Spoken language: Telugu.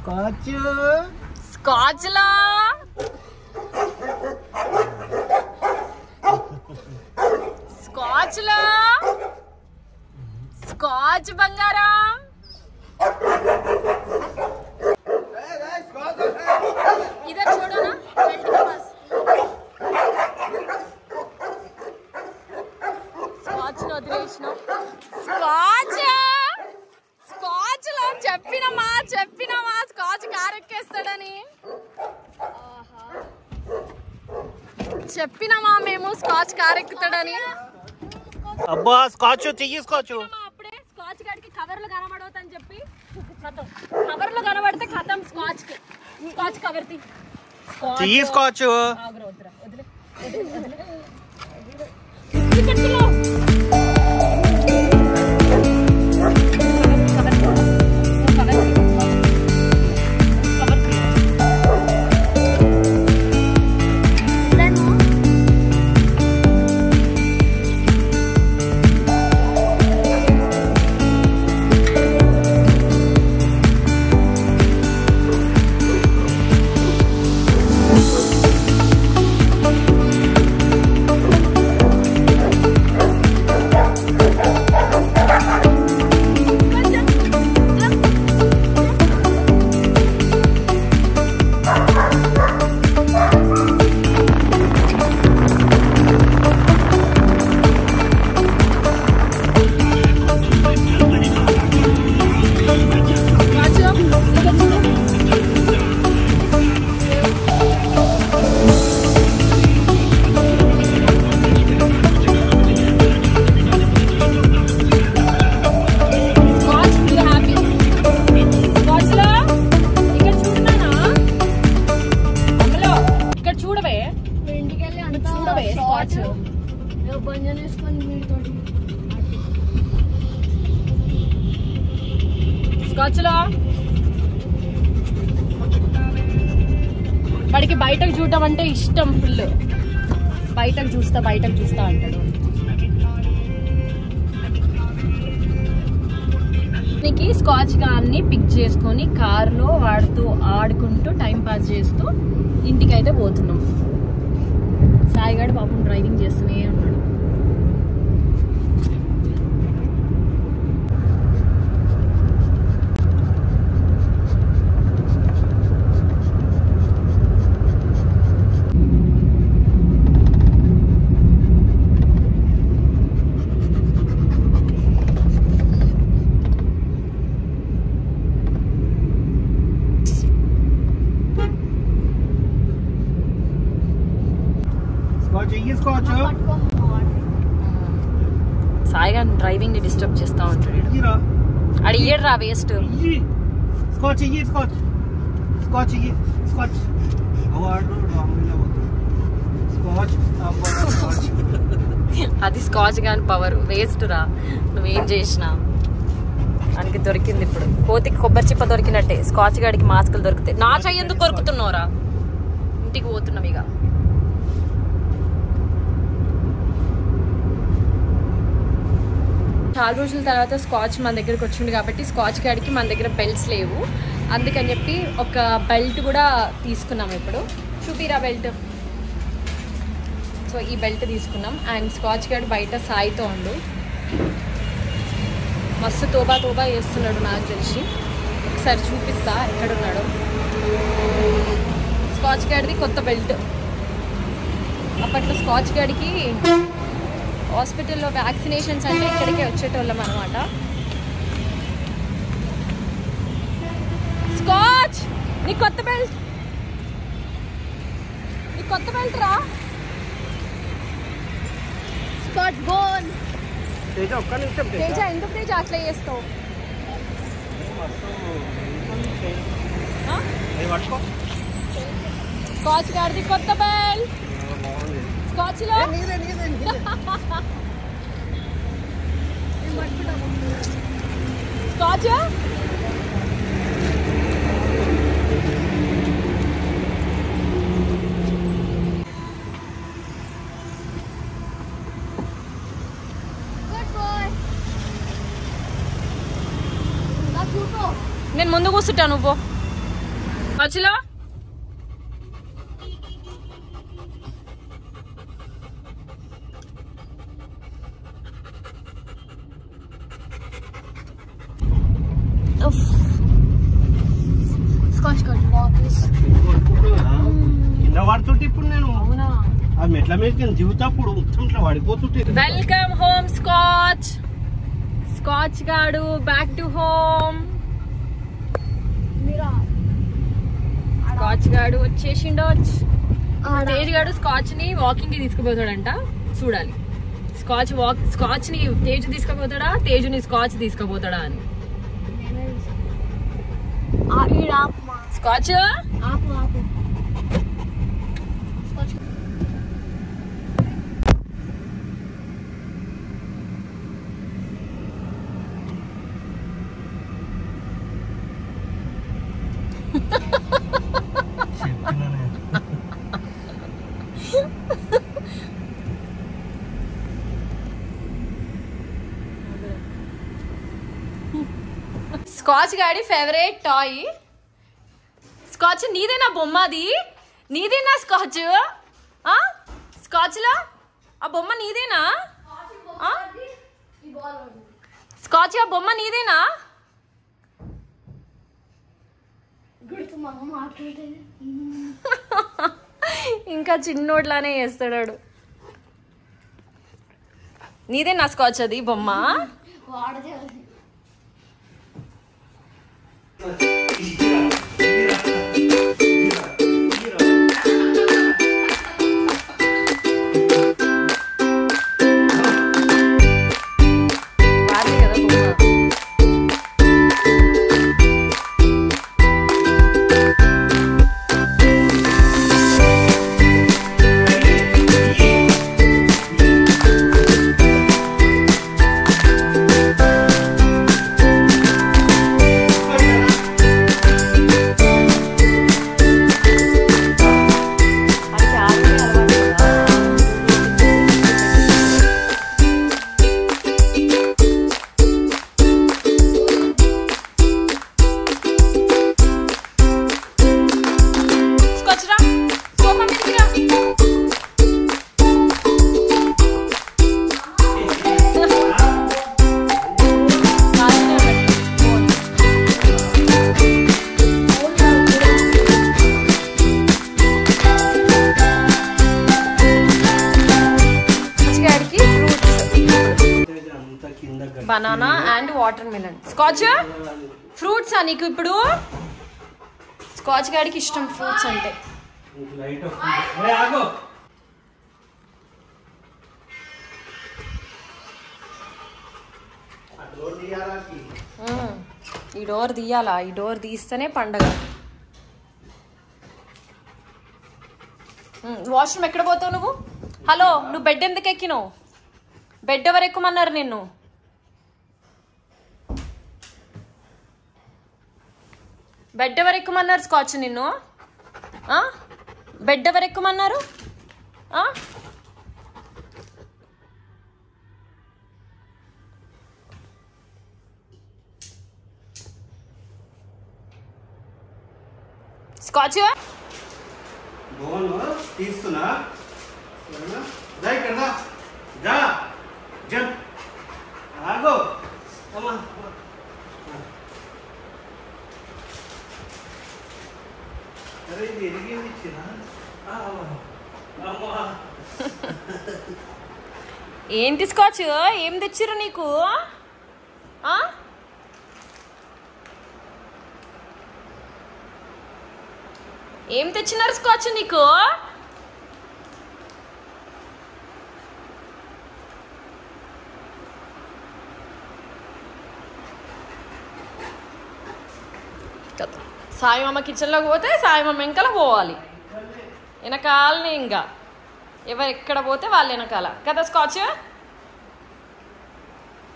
స్కాచ్ స్కాచ్ లా స్కాచ్ లా స్కాచ్ బంగారం इधर छोड़ो ना बेल्ट के पास స్కాచ్ లో వదిలేసినాం స్కాచ్ స్కాచ్ లో చెప్పినమా చెప్పినమా స్కాచ్ కారెక్కేస్తాడని చెప్పినమా మేము స్కాచ్ కారెక్కుతాడని అబ్బా స్కాచ్ చెయ్యి స్కాచ్ చెప్పినామా అప్పుడే స్కాచ్ గాడికి కవర్లు కనబడవద్దని చెప్పి ఖతం కవర్లు కనబడితే ఖతం స్కాచ్ కి స్కాచ్ కవర్ తీ చెయ్యి స్కాచ్ ఆగురా, వద్దురా, వదిలే, వదిలే, వదిలే. ఇక్కడ తిను. కవర్ తీ. కవర్ తీ. కవర్ తీ. ఇదేమో. రాజు, ఇక్కడ చూడు. స్కాచ్ ఫుల్ హ్యాపీ స్కాచ్ లో ఇక్కడ చూడనా అమ్మలో ఇక్కడ చూడవే ఇంటికి వెళ్ళి అంతా చూడవే స్కాచ్ బంజన్ వేసుకొని మీతోటి స్కాచ్ లో వాడికి బయటకు చూడటం అంటే ఇష్టం ఫుల్ బయటకు చూస్తా బయటకు చూస్తా అంటాడు నీకు స్కాచ్ గాన్ని పిక్ చేసుకొని కార్లో వాడుతూ ఆడుకుంటూ టైం పాస్ చేస్తూ ఇంటికైతే పోతున్నాం సాయిగాడు పాపం డ్రైవింగ్ చేస్తూనే ఉన్నాడు స్కాచ్ చెయ్యి స్కాచ్ సాయిగా డ్రైవింగ్ ని డిస్టర్బ్ చేస్తా ఉంటాడు చెయ్యిరా అడి ఇయ్యడు రా వేస్ట్ చెయ్యి స్కాచ్ చెయ్యి స్కాచ్ స్కాచ్ చెయ్యి స్కాచ్ అవార్డు రాంగ్ స్కాచ్ అబ్బా స్కాచ్ అది స్కాచ్ గాని పవర్ వేస్ట్ రా నువ్వేం చేసినా మనకి దొరికింది ఇప్పుడు కోతికి కొబ్బరి చిప్ప దొరికినట్టే స్కాచ్ గాడికి మాస్కులు దొరుకుతాయి నా చెయ్యి ఎందుకు కొరుకుతున్నావురా ఇంటికి పోతున్నాం ఇక చాలా రోజుల తర్వాత స్కాచ్ మన దగ్గరకు వచ్చింది కాబట్టి స్కాచ్ గాడికి మన దగ్గర బెల్ట్స్ లేవు అందుకని చెప్పి ఒక బెల్ట్ కూడా తీసుకున్నాం ఇప్పుడు చూపిరా బెల్ట్ సో ఈ బెల్ట్ తీసుకున్నాం అండ్ స్కాచ్ గార్డ్ బయట సాయితో ఉండు మస్తు తోబా తోబా చేస్తున్నాడు నాకు తెలిసి ఒకసారి చూపిస్తా ఎక్కడున్నాడు స్కాచ్ గార్డ్ది కొత్త బెల్ట్ అప్పట్లో స్కాచ్ గార్డ్కి హాస్పిటల్లో వ్యాక్సినేషన్స్ అంటే ఇక్కడికే వచ్చేటోళ్ళం అనమాట స్కాచ్ నీ కొత్త బెల్ట్ నీ కొత్త బెల్ట్ రా స్కాచ్ బోన్ తేజ ఒక్క నిమిషం తేజ ఎందుకు తేజ అట్లా చేస్తావు ఆ? అది పట్టుకో స్కాచ్ గారిది కొత్త బెల్ట్ స్కాచ్ లో నీదే నీదే నీదే స్కాచ్ గుడ్ బాయ్ నా చూపో నేను ముందు కూర్చుంటా నువ్వు స్కాచ్లో స్కాచ్ కార్డ్ వాపస్ కింద పడుతుంటే ఇప్పుడు నేను అవునా ఆ మెట్ల మీద దిగుతప్పుడు మొత్తం ఇట్లా పడిపోతుంటే వెల్కమ్ హోమ్ స్కాచ్ స్కాచ్ గాడు బ్యాక్ టు హోమ్ మీరా స్కాచ్ గాడు వచ్చేసిండొచ్చు ఆడ తేజ్ గాడు స్కాచ్ ని వాకింగ్ కి తీసుకుపోతాడంట చూడాలి స్కాచ్ వాక్ స్కాచ్ ని తేజ్ తీసుకుపోతాడా తేజుని స్కాచ్ తీసుకుపోతాడా అని నేనే తీసా. ఆ, ఈడ ఆపుమా స్కాచ్ ఆపు ఆపు స్కాచ్ స్కాచ్ గాడి ఫేవరెట్ టాయ్ స్కాచ్ నీదేనా బొమ్మ అది నీదేనా స్కాచ్ ఆ? స్కాచ్ లో ఆ బొమ్మ నీదేనా ఆ? ఈ బాల్ ఉంది. స్కాచ్ ఆ బొమ్మ నీదేనా గుర్తు మా అమ్మ ఆడుతుంటేది ఇంకా చిన్నోడ్లానే చేస్తాడు నీదేనా స్కాచ్ అది బొమ్మ వాడదే అది. వాడిదే కదా బొమ్మ వాడికి ఆడే అలవాటు కదా. స్కాచ్ రా సోఫా మీదకి రా కాల్చునే పెట్టు. ఫోన్. స్కాచ్గాడికి ఫ్రూట్స్ అంతా కింద గట్టి. Banana and watermelon Scotch fruits నీకు ఇప్పుడు స్కాచ్ గాడికి ఇష్టం ఫ్రూట్స్ అంటే నీకు లైట్ వస్తుంది ఏ, ఆగు ఆ డోర్ తీయాలాకి. మ్మ్. ఈ డోర్ తీయాలా ఈ డోర్ తీస్తేనే పండగ మ్మ్. వాష్రూమ్ ఎక్కడ పోతావు నువ్వు హలో నువ్వు బెడ్ ఎందుకు ఎక్కినావు బెడ్ ఎవరు ఎక్కుమన్నారు నిన్ను బెడ్ ఎవరు ఎక్కుమన్నారు స్కాచ్ నిన్ను ఆ? బెడ్ ఎవరు ఎక్కుమన్నారు ఆ? స్కాచ్ బాగున్నా తీస్తున్నా సరేనా? రా ఇక్కడ రా. రా జంప్ ఆగో అమ్మా అమ్మా. అరే ఇది ఎరిగింది ఇచ్చినా అమ్మా ఏంటి స్కాచ్ ఏం తెచ్చిర్రు నీకు ఆ? ఏం తెచ్చినారు స్కాచ్ నీకు కథ. సాయిమమ్మ కిచెన్లోకి పోతే సాయిమమ్మ వెనకాల పోవాలి వెనకాలనే ఇంకా ఎవరు ఎక్కడ పోతే వాళ్ళు వెనకాల కదా స్కాచ్